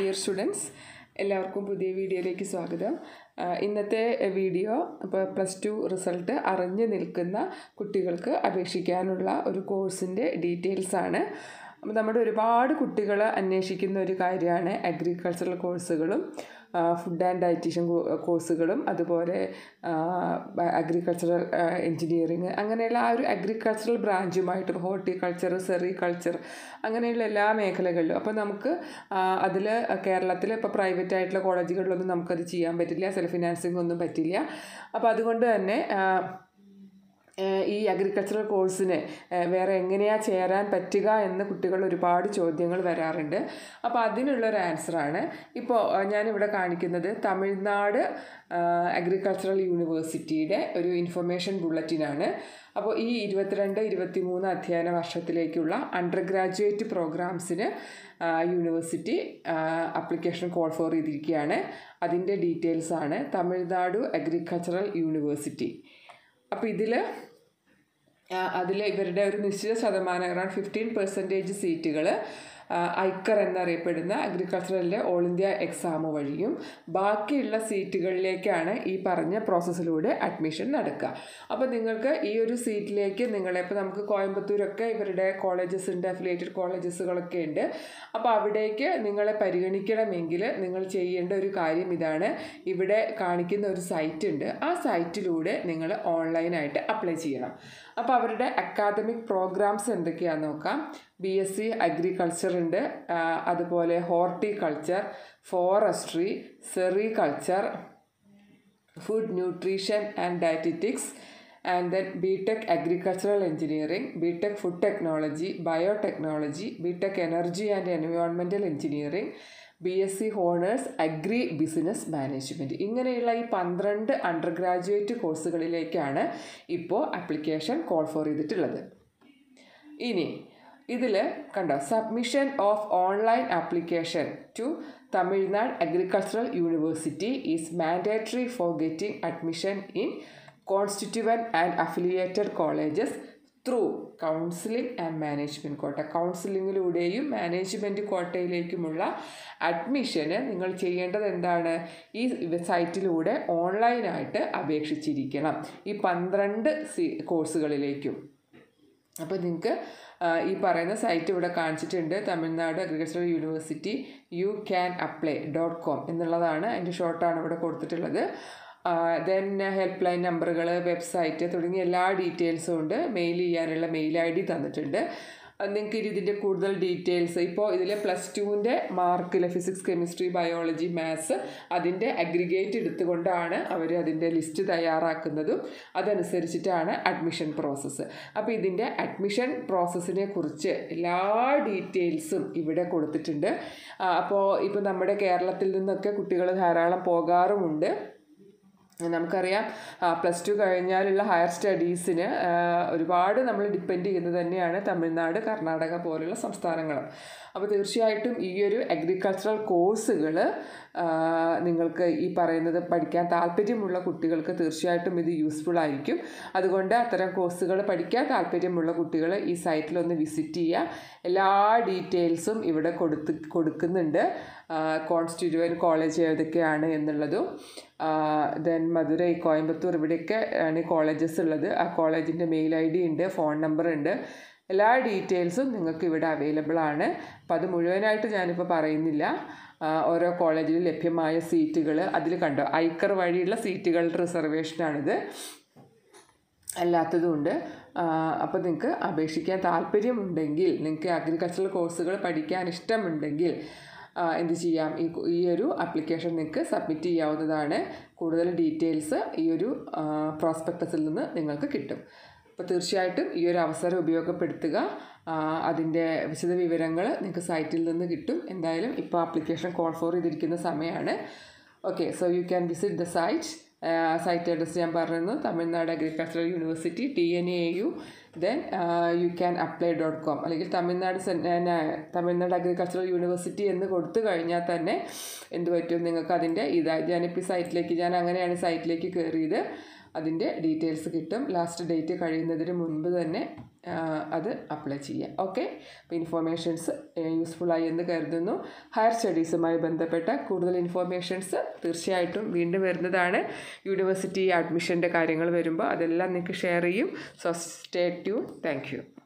dear students എല്ലാവർക്കും പുതിയ വീഡിയോയിലേക്ക് സ്വാഗതം ആ, ഇന്നത്തെ വീഡിയോ ഇപ്പോൾ പ്ലസ് ടു റിസൾട്ട് അറിഞ്ഞു നിൽക്കുന്ന കുട്ടികൾക്ക് അപേക്ഷിക്കാനുള്ള ഒരു കോഴ്സിൻ്റെ ഡീറ്റെയിൽസ് ആണ് അപ്പോൾ നമ്മുടെ ഒരുപാട് കുട്ടികൾ അന്വേഷിക്കുന്ന ഒരു കാര്യമാണ് അഗ്രികൾച്ചറൽ കോഴ്സുകളും ഫുഡ് ആൻഡ് ഡയറ്റീഷ്യൻ കോഴ്സുകളും അതുപോലെ അഗ്രികൾച്ചറൽ എൻജിനീയറിങ് അങ്ങനെയുള്ള ആ ഒരു അഗ്രികൾച്ചറൽ ബ്രാഞ്ചുമായിട്ട് ഹോർട്ടിക്കൾച്ചർ സെറികൾച്ചർ അങ്ങനെയുള്ള എല്ലാ മേഖലകളിലും അപ്പോൾ നമുക്ക് അതിൽ കേരളത്തിൽ ഇപ്പോൾ പ്രൈവറ്റ് ആയിട്ടുള്ള കോളേജുകളിലൊന്നും നമുക്കത് ചെയ്യാൻ പറ്റില്ല സെൽഫ് ഫിനാൻസിങ് ഒന്നും പറ്റില്ല അപ്പോൾ അതുകൊണ്ട് തന്നെ ആ, ഏഹ് ഈ അഗ്രികൾച്ചറൽ കോഴ്സിന് ഏഹ് വേറെ എങ്ങനെയാണ് ചേരാൻ പറ്റുക എന്ന് കുട്ടികൾ ഒരുപാട് ചോദ്യങ്ങൾ വരാറുണ്ട് അപ്പോൾ അതിനുള്ളൊരു ആൻസറാണ് ഇപ്പോൾ ഏഹ് ഞാനിവിടെ കാണിക്കുന്നത് തമിഴ്നാട് അഗ്രികൾച്ചറൽ യൂണിവേഴ്സിറ്റിയുടെ ഒരു ഇൻഫർമേഷൻ ബുള്ളറ്റിനാണ് അപ്പോൾ ഈ ഇരുപത്തിരണ്ട് ഇരുപത്തിമൂന്ന് അധ്യയന വർഷത്തിലേക്കുള്ള അണ്ടർ ഗ്രാജുവേറ്റ് പ്രോഗ്രാംസിന് യൂണിവേഴ്സിറ്റി അപ്ലിക്കേഷൻ കോൾ ഫോർ ചെയ്തിരിക്കുകയാണ് അതിൻ്റെ ഡീറ്റെയിൽസ് ആണ് തമിഴ്നാടു അഗ്രികൾച്ചറൽ യൂണിവേഴ്സിറ്റി അപ്പോൾ ഇതിൽ അതിൽ ഇവരുടെ ഒരു നിശ്ചിത ശതമാനം അറൗണ്ട് ഫിഫ്റ്റീൻ പെർസെൻറ്റേജ് സീറ്റുകൾ ഐക്കർ എന്നറിയപ്പെടുന്ന അഗ്രികൾച്ചറലിൻ്റെ ഓൾ ഇന്ത്യ എക്സാം വഴിയും ബാക്കിയുള്ള സീറ്റുകളിലേക്കാണ് ഈ പറഞ്ഞ പ്രോസസ്സിലൂടെ അഡ്മിഷൻ നടക്കുക അപ്പോൾ നിങ്ങൾക്ക് ഈ ഒരു സീറ്റിലേക്ക് നിങ്ങളെ ഇപ്പോൾ നമുക്ക് കോയമ്പത്തൂരൊക്കെ ഇവരുടെ കോളേജസ് ഉണ്ട് അഫിലിയേറ്റഡ് കോളേജസുകളൊക്കെ ഉണ്ട് അപ്പോൾ അവിടേക്ക് നിങ്ങളെ പരിഗണിക്കണമെങ്കിൽ നിങ്ങൾ ചെയ്യേണ്ട ഒരു കാര്യം ഇതാണ് ഇവിടെ കാണിക്കുന്ന ഒരു സൈറ്റ് ഉണ്ട് ആ സൈറ്റിലൂടെ നിങ്ങൾ ഓൺലൈനായിട്ട് അപ്ലൈ ചെയ്യണം അപ്പോൾ അവരുടെ അക്കാദമിക് പ്രോഗ്രാംസ് എന്തൊക്കെയാണെന്ന് നോക്കാം ബി എസ് സി അഗ്രികൾച്ചർ ഉണ്ട് ആ, അതുപോലെ horticulture forestry sericulture food nutrition and dietetics and then B tech agricultural engineering B tech food technology biotechnology B tech energy and environmental engineering B S C honours agri business management ഇങ്ങനെയുള്ള ഈ പന്ത്രണ്ട് under graduate കോഴ്സുകളിലേക്കാണ് ഇപ്പോൾ application call for ചെയ്തിട്ടുള്ളത് ഇനി ഇതിൽ കണ്ടോ submission of online application to Tamil Nadu agricultural university is mandatory for getting admission in constituent and affiliated colleges through counselling and management quota കൗൺസിലിങ്ങിലൂടെയും management കോട്ടയിലേക്കുമുള്ള അഡ്മിഷന് നിങ്ങൾ ചെയ്യേണ്ടത് എന്താണ് ഈ സൈറ്റിലൂടെ ഓൺലൈനായിട്ട് അപേക്ഷിച്ചിരിക്കണം ഈ പന്ത്രണ്ട് സി കോഴ്സുകളിലേക്കും അപ്പോൾ നിങ്ങൾക്ക് ഈ പറയുന്ന സൈറ്റ് ഇവിടെ കാണിച്ചിട്ടുണ്ട് Tamil Nadu agricultural university you can apply dot com എന്നുള്ളതാണ് അതിൻ്റെ ഷോർട്ടാണ് ഇവിടെ കൊടുത്തിട്ടുള്ളത് ദെൻ ഹെൽപ്പ് ലൈൻ നമ്പറുകൾ വെബ്സൈറ്റ് തുടങ്ങിയ എല്ലാ ഡീറ്റെയിൽസും ഉണ്ട് മെയിൽ ചെയ്യാനുള്ള മെയിൽ ഐ ഡി തന്നിട്ടുണ്ട് നിങ്ങൾക്ക് ഇനി ഇതിൻ്റെ കൂടുതൽ ഡീറ്റെയിൽസ് ഇപ്പോൾ ഇതിൽ പ്ലസ് ടുവിൻ്റെ മാർക്കിൽ ഫിസിക്സ് കെമിസ്ട്രി ബയോളജി മാത്സ് അതിൻ്റെ അഗ്രിഗേറ്റ് എടുത്തുകൊണ്ടാണ് അവർ അതിൻ്റെ ലിസ്റ്റ് തയ്യാറാക്കുന്നതും അതനുസരിച്ചിട്ടാണ് അഡ്മിഷൻ പ്രോസസ്സ് അപ്പോൾ ഇതിൻ്റെ അഡ്മിഷൻ പ്രോസസ്സിനെ കുറിച്ച് എല്ലാ ഡീറ്റെയിൽസും ഇവിടെ കൊടുത്തിട്ടുണ്ട് ആ, അപ്പോൾ ഇപ്പോൾ നമ്മുടെ കേരളത്തിൽ നിന്നൊക്കെ കുട്ടികൾ ധാരാളം പോകാറുമുണ്ട് നമുക്കറിയാം പ്ലസ് ടു കഴിഞ്ഞാലുള്ള ഹയർ സ്റ്റഡീസിന് ഒരുപാട് നമ്മൾ ഡിപ്പെൻഡ് ചെയ്യുന്നത് തന്നെയാണ് തമിഴ്നാട് കർണാടക പോലുള്ള സംസ്ഥാനങ്ങൾ അപ്പോൾ തീർച്ചയായിട്ടും ഈ ഒരു അഗ്രികൾച്ചറൽ കോഴ്സുകൾ നിങ്ങൾക്ക് ഈ പറയുന്നത് പഠിക്കാൻ താല്പര്യമുള്ള കുട്ടികൾക്ക് തീർച്ചയായിട്ടും ഇത് യൂസ്ഫുൾ ആയിരിക്കും അതുകൊണ്ട് അത്തരം കോഴ്സുകൾ പഠിക്കാൻ താല്പര്യമുള്ള കുട്ടികൾ ഈ സൈറ്റിലൊന്ന് വിസിറ്റ് ചെയ്യുക എല്ലാ ഡീറ്റെയിൽസും ഇവിടെ കൊടുത്ത് കൊടുക്കുന്നുണ്ട് കോൺസ്റ്റിറ്റ്യൂവൻ കോളേജ് ഏതൊക്കെയാണ് എന്നുള്ളതും ദെൻ മധുരൈ കോയമ്പത്തൂർ ഇവിടെയൊക്കെ ആണ് കോളേജസ് ഉള്ളത് ആ കോളേജിൻ്റെ മെയിൽ ഐ ഡി ഉണ്ട് ഫോൺ നമ്പർ ഉണ്ട് എല്ലാ ഡീറ്റെയിൽസും നിങ്ങൾക്ക് ഇവിടെ അവൈലബിൾ ആണ് അപ്പം അത് മുഴുവനായിട്ട് ഞാനിപ്പോൾ പറയുന്നില്ല ആ, ഓരോ കോളേജിൽ ലഭ്യമായ സീറ്റുകൾ അതിൽ കണ്ടോ ഐക്കർ വഴിയുള്ള സീറ്റുകളുടെ റിസർവേഷനാണിത് അല്ലാത്തതുകൊണ്ട് അപ്പോൾ നിങ്ങൾക്ക് അപേക്ഷിക്കാൻ താല്പര്യമുണ്ടെങ്കിൽ നിങ്ങൾക്ക് അഗ്രികൾച്ചറൽ കോഴ്സുകൾ പഠിക്കാൻ ഇഷ്ടമുണ്ടെങ്കിൽ ആ, എന്ത് ചെയ്യാം ഈ ഈ ഒരു ആപ്ലിക്കേഷൻ നിങ്ങൾക്ക് സബ്മിറ്റ് ചെയ്യാവുന്നതാണ് കൂടുതൽ ഡീറ്റെയിൽസ് ഈ ഒരു പ്രോസ്പെക്ടസിൽ നിന്ന് നിങ്ങൾക്ക് കിട്ടും അപ്പോൾ തീർച്ചയായിട്ടും ഈ ഒരു അവസരം ഉപയോഗപ്പെടുത്തുക ആ, അതിൻ്റെ വിശദ വിവരങ്ങൾ നിങ്ങൾക്ക് സൈറ്റിൽ നിന്ന് കിട്ടും എന്തായാലും ഇപ്പോൾ ആപ്ലിക്കേഷൻ കോൾ ഫോർ ചെയ്തിരിക്കുന്ന സമയമാണ് okay so you can visit the site site address ഞാൻ പറഞ്ഞു Tamil Nadu agricultural university T N A U then you can apply dot com അല്ലെങ്കിൽ തമിഴ്നാട് സെൻ- ആ, ന- തമിഴ്നാട് അഗ്രികൾച്ചറൽ യൂണിവേഴ്സിറ്റി എന്ന് കൊടുത്തു കഴിഞ്ഞാൽ തന്നെ എന്ത് പറ്റും നിങ്ങൾക്ക് അതിൻ്റെ ഇതാ ഞാനിപ്പോൾ ഈ സൈറ്റിലേക്ക് ഞാൻ അങ്ങനെയാണ് സൈറ്റിലേക്ക് കയറിയത് അതിൻ്റെ ഡീറ്റെയിൽസ് കിട്ടും ലാസ്റ്റ് ഡേറ്റ് കഴിയുന്നതിന് മുൻപ് തന്നെ ആ, അത് അപ്ലൈ ചെയ്യാം ഓക്കെ അപ്പോൾ ഇൻഫോർമേഷൻസ് യൂസ്ഫുള്ളായി എന്ന് കരുതുന്നു ഹയർ സ്റ്റഡീസുമായി ബന്ധപ്പെട്ട കൂടുതൽ ഇൻഫോർമേഷൻസ് തീർച്ചയായിട്ടും വീണ്ടും വരുന്നതാണ് യൂണിവേഴ്സിറ്റി അഡ്മിഷൻ്റെ കാര്യങ്ങൾ വരുമ്പോൾ അതെല്ലാം നിങ്ങൾക്ക് ഷെയർ ചെയ്യും so stay tune thank U